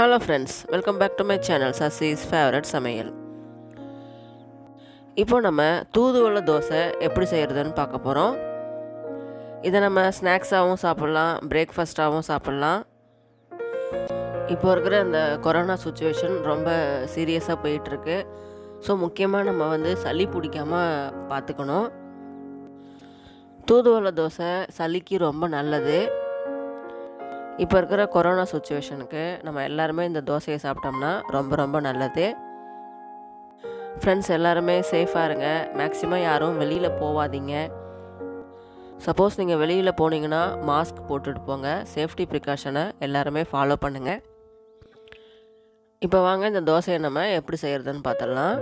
hello friends welcome back to my channel Sasi's favourite சமையல் இப்போ நம்ம தூதுவளை தோசை எப்படி செய்கிறதுன்னு பார்க்க போகிறோம் இதை நம்ம ஸ்நாக்ஸாகவும் சாப்பிட்லாம் பிரேக்ஃபாஸ்ட்டாகவும் சாப்பிட்லாம் இப்போ இருக்கிற இந்த கொரோனா சுச்சுவேஷன் ரொம்ப சீரியஸாக போயிட்டுருக்கு ஸோ முக்கியமாக நம்ம வந்து சளி பிடிக்காமல் பார்த்துக்கணும் தூதுவளை தோசை சளிக்கு ரொம்ப நல்லது இப்போ இருக்கிற கொரோனா சுச்சுவேஷனுக்கு நம்ம எல்லாருமே இந்த தோசையை சாப்பிட்டோம்னா ரொம்ப ரொம்ப நல்லது ஃப்ரெண்ட்ஸ் எல்லாருமே சேஃபாக இருங்க மேக்ஸிமம் யாரும் வெளியில் போகாதீங்க சப்போஸ் நீங்கள் வெளியில் போனீங்கன்னா மாஸ்க் போட்டுட்டு போங்க சேஃப்டி ப்ரிகாஷனை எல்லாருமே ஃபாலோ பண்ணுங்கள் இப்போ வாங்க இந்த தோசையை நம்ம எப்படி செய்கிறதுன்னு பார்த்துடலாம்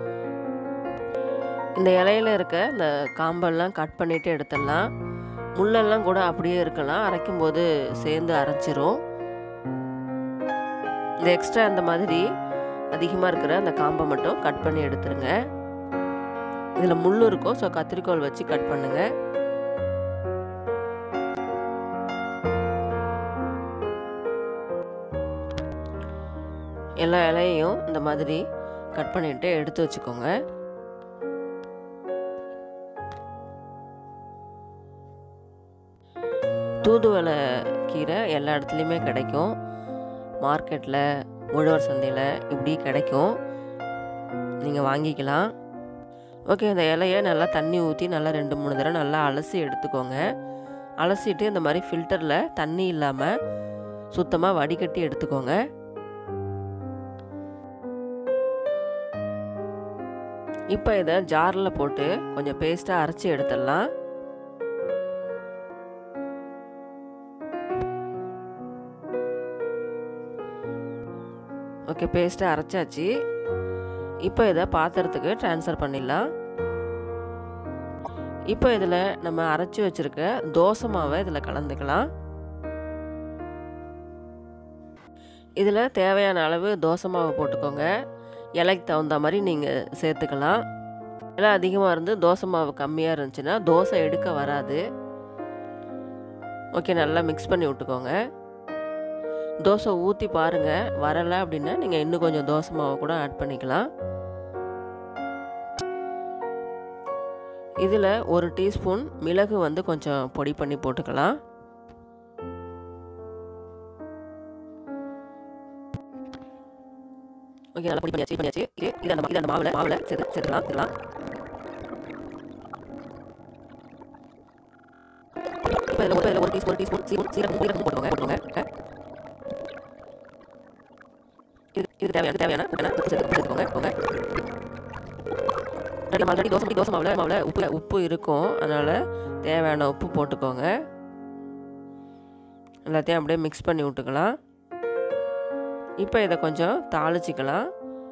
இந்த இலையில இருக்க இந்த காம்பெல்லாம் கட் பண்ணிவிட்டு எடுத்துடலாம் முள்ளெல்லாம் கூட அப்படியே இருக்கலாம் அரைக்கும் போது சேர்ந்து அரைச்சிரும் இந்த எக்ஸ்ட்ரா அந்த மாதிரி அதிகமாக இருக்கிற அந்த காம்பை மட்டும் கட் பண்ணி எடுத்துருங்க இதில் முள் இருக்கும் ஸோ கத்திரிக்கோல் வச்சு கட் பண்ணுங்க எல்லா இலையையும் இந்த மாதிரி கட் பண்ணிட்டு எடுத்து வச்சுக்கோங்க தூதுவளை கீரை எல்லா இடத்துலையுமே கிடைக்கும் மார்க்கெட்டில் உழவர் சந்தையில் இப்படி கிடைக்கும் நீங்கள் வாங்கிக்கலாம் ஓகே இந்த இலையை நல்லா தண்ணி ஊற்றி நல்லா ரெண்டு மூணு தடவை நல்லா அலசி எடுத்துக்கோங்க அலசிட்டு இந்த மாதிரி ஃபில்டரில் தண்ணி இல்லாமல் சுத்தமாக வடிகட்டி எடுத்துக்கோங்க இப்போ இதை ஜாரில் போட்டு கொஞ்சம் பேஸ்ட்டாக அரைச்சி எடுத்துடலாம் ஓகே பேஸ்ட்டை அரைச்சாச்சு இப்போ இதை பாத்திரத்துக்கு ட்ரான்ஸ்ஃபர் பண்ணிடலாம் இப்போ இதில் நம்ம அரைச்சி வச்சுருக்க தோசை மாவை இதில் கலந்துக்கலாம் இதில் தேவையான அளவு தோசை மாவு போட்டுக்கோங்க இலைக்கு தகுந்த மாதிரி நீங்கள் சேர்த்துக்கலாம் இலை அதிகமாக இருந்து தோசை மாவு கம்மியாக இருந்துச்சுன்னா தோசை எடுக்க வராது ஓகே நல்லா மிக்ஸ் பண்ணி விட்டுக்கோங்க தோசை ஊற்றி பாருங்கள் வரலை அப்படின்னா நீங்கள் இன்னும் கொஞ்சம் தோசை மாவை கூட ஆட் பண்ணிக்கலாம் இதில் ஒரு டீஸ்பூன் மிளகு வந்து கொஞ்சம் பொடி பண்ணி போட்டுக்கலாம் ஓகே நல்லா பொடி பண்ணியாச்சு பண்ணியாச்சு இது இது அந்த இது அந்த மாவில் மாவில் சேர்த்து சேர்த்துக்கலாம் சேர்த்துலாம் இப்போ இதில் ஒரு ஒரு டீஸ்பூன் டீஸ்பூன் சீரகம் சீரகம் சீரகம் போட்டுக்கோங்க போட்டுக்கோங்க இது இது தேவையான தேவையான உப்பு சேர்த்து சேர்த்துக்கோங்க போங்க நம்ம ஆல்ரெடி தோசை தோசை மாவில் மாவில் உப்பு உப்பு இருக்கும் அதனால் தேவையான உப்பு போட்டுக்கோங்க எல்லாத்தையும் அப்படியே மிக்ஸ் பண்ணி விட்டுக்கலாம் இப்போ இதை கொஞ்சம் தாளிச்சிக்கலாம்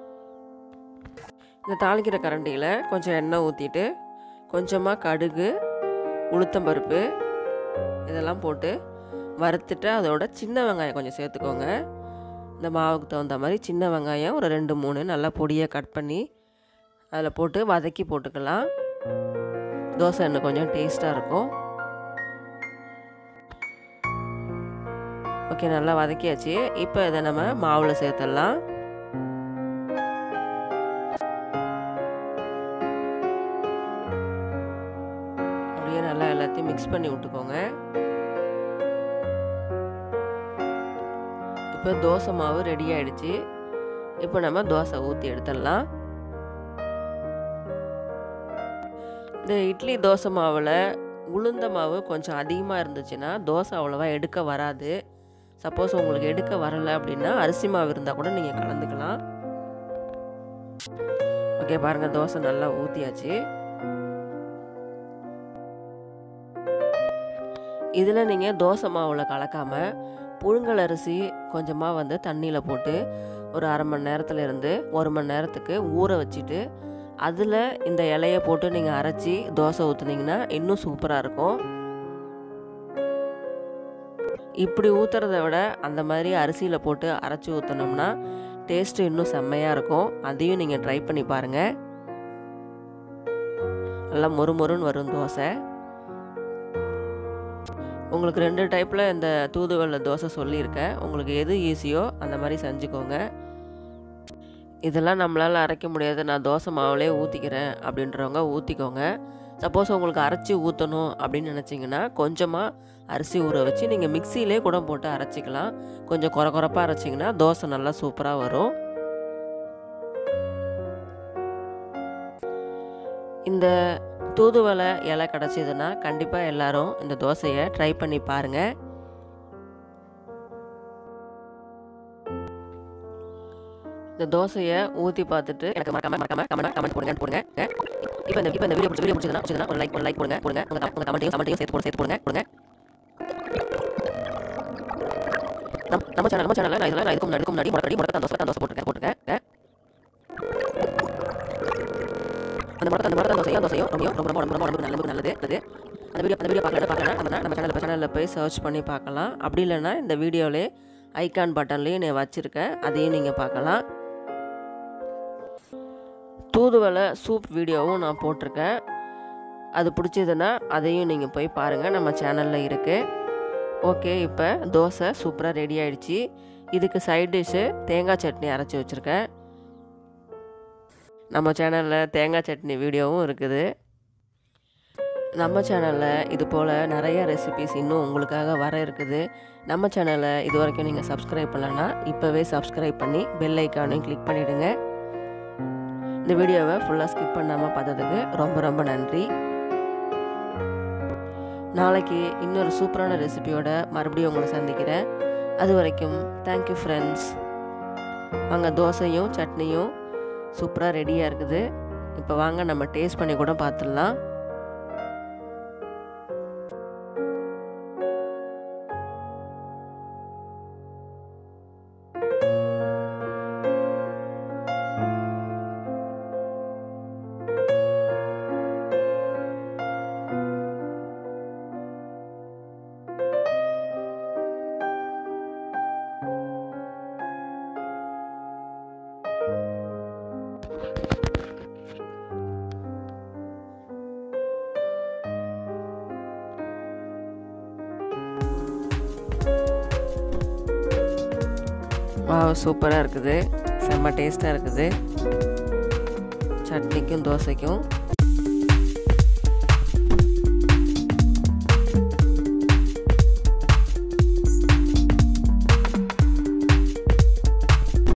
இந்த தாளிக்கிற கரண்டியில் கொஞ்சம் எண்ணெய் ஊற்றிட்டு கொஞ்சமாக கடுகு உளுத்தம்பருப்பு இதெல்லாம் போட்டு வறுத்துட்டு அதோட சின்ன வெங்காயம் கொஞ்சம் சேர்த்துக்கோங்க இந்த மாவுக்கு தகுந்த மாதிரி சின்ன வெங்காயம் ஒரு ரெண்டு மூணு நல்லா பொடியாக கட் பண்ணி அதில் போட்டு வதக்கி போட்டுக்கலாம் தோசை இன்னும் கொஞ்சம் டேஸ்ட்டாக இருக்கும் ஓகே நல்லா வதக்கியாச்சு இப்போ இதை நம்ம மாவில் சேர்த்துடலாம் அப்படியே நல்லா எல்லாத்தையும் மிக்ஸ் பண்ணி விட்டுக்கோங்க இப்போ தோசை மாவு ரெடி ஆயிடுச்சு இப்போ நம்ம தோசை ஊற்றி எடுத்துடலாம் இந்த இட்லி தோசை மாவில் உளுந்த மாவு கொஞ்சம் அதிகமாக இருந்துச்சுன்னா தோசை அவ்வளோவா எடுக்க வராது சப்போஸ் உங்களுக்கு எடுக்க வரலை அப்படின்னா அரிசி மாவு இருந்தால் கூட நீங்கள் கலந்துக்கலாம் ஓகே பாருங்கள் தோசை நல்லா ஊற்றியாச்சு இதில் நீங்கள் தோசை மாவில் கலக்காமல் புழுங்கல் அரிசி கொஞ்சமாக வந்து தண்ணியில் போட்டு ஒரு அரை மணி நேரத்தில் இருந்து ஒரு மணி நேரத்துக்கு ஊற வச்சுட்டு அதில் இந்த இலையை போட்டு நீங்கள் அரைச்சி தோசை ஊற்றுனீங்கன்னா இன்னும் சூப்பராக இருக்கும் இப்படி ஊற்றுறத விட அந்த மாதிரி அரிசியில் போட்டு அரைச்சி ஊற்றினோம்னா டேஸ்ட்டு இன்னும் செம்மையாக இருக்கும் அதையும் நீங்கள் ட்ரை பண்ணி பாருங்கள் நல்லா மொறு மொறுன்னு வரும் தோசை உங்களுக்கு ரெண்டு டைப்பில் இந்த தூதுவளை தோசை சொல்லியிருக்கேன் உங்களுக்கு எது ஈஸியோ அந்த மாதிரி செஞ்சுக்கோங்க இதெல்லாம் நம்மளால் அரைக்க முடியாது நான் தோசை மாவுலே ஊற்றிக்கிறேன் அப்படின்றவங்க ஊற்றிக்கோங்க சப்போஸ் உங்களுக்கு அரைச்சி ஊற்றணும் அப்படின்னு நினச்சிங்கன்னா கொஞ்சமாக அரிசி ஊற வச்சு நீங்கள் மிக்சியிலே கூட போட்டு அரைச்சிக்கலாம் கொஞ்சம் குறை குறைப்பாக அரைச்சிங்கன்னா தோசை நல்லா சூப்பராக வரும் இந்த தூதுவளை இலை கிடச்சிதுன்னா கண்டிப்பாக எல்லாரும் இந்த தோசையை ட்ரை பண்ணி பாருங்கள் இந்த தோசையை ஊற்றி பார்த்துட்டு எனக்கு மறக்காம மறக்காம கமெண்ட் கமெண்ட் போடுங்க போடுங்க இப்போ இந்த இப்போ இந்த வீடியோ பிடிச்ச வீடியோ பிடிச்சதுன்னா பிடிச்சதுன்னா ஒரு லைக் ஒரு லைக் போடுங்க போடுங்க உங்க உங்க கமெண்ட்டையும் கமெண்ட்டையும் சேர்த்து போடுங்க சேர்த்து போடுங்க போடுங்க நம்ம நம்ம சேனல் நம்ம சேனலில் நான் இதெல்லாம் நான் இதுக்கு முன்னாடி இதுக்கு முன்னாடி முடக்கடி முடக்க தோசை தோசை போட்டுருக்கேன் போட்டுருக்கேன் அந்த முடக்க அந்த முடக்க தோசையும் தோசையும் ரொம்ப ரொம்ப ரொம்ப ரொம்ப ரொம்ப நல்லது நல்லது நல்லது அந்த வீடியோ அந்த வீடியோ பார்க்கல பார்க்கலாம் நம்ம நம்ம சேனலில் சேனலில் போய் சர்ச் பண்ணி பார்க்கலாம் அப்படி இல்லைன்னா இந்த வீடியோவிலே ஐகான் பட்டன்லேயும் நான் வச்சுருக்கேன் அதையும் நீங்கள் பார்க்கலாம் தூதுவளை சூப் வீடியோவும் நான் போட்டிருக்கேன் அது பிடிச்சதுன்னா அதையும் நீங்கள் போய் பாருங்கள் நம்ம சேனலில் இருக்குது ஓகே இப்போ தோசை சூப்பராக ரெடி ஆயிடுச்சு இதுக்கு சைட் டிஷ்ஷு தேங்காய் சட்னி அரைச்சி வச்சுருக்கேன் நம்ம சேனலில் தேங்காய் சட்னி வீடியோவும் இருக்குது நம்ம சேனலில் இது போல் நிறைய ரெசிபிஸ் இன்னும் உங்களுக்காக வர இருக்குது நம்ம சேனலை இது வரைக்கும் நீங்கள் சப்ஸ்கிரைப் பண்ணலன்னா இப்போவே சப்ஸ்கிரைப் பண்ணி பெல் ஐக்கானையும் கிளிக் பண்ணிவிடுங்க இந்த வீடியோவை ஃபுல்லாக ஸ்கிப் பண்ணாமல் பார்த்ததுக்கு ரொம்ப ரொம்ப நன்றி நாளைக்கு இன்னொரு சூப்பரான ரெசிபியோட மறுபடியும் உங்களை சந்திக்கிறேன் அது வரைக்கும் தேங்க்யூ ஃப்ரெண்ட்ஸ் அங்கே தோசையும் சட்னியும் சூப்பராக ரெடியாக இருக்குது இப்போ வாங்க நம்ம டேஸ்ட் பண்ணி கூட பார்த்துடலாம் மாவு சூப்பராக இருக்குது செம்ம டேஸ்ட்டாக இருக்குது சட்னிக்கும் தோசைக்கும்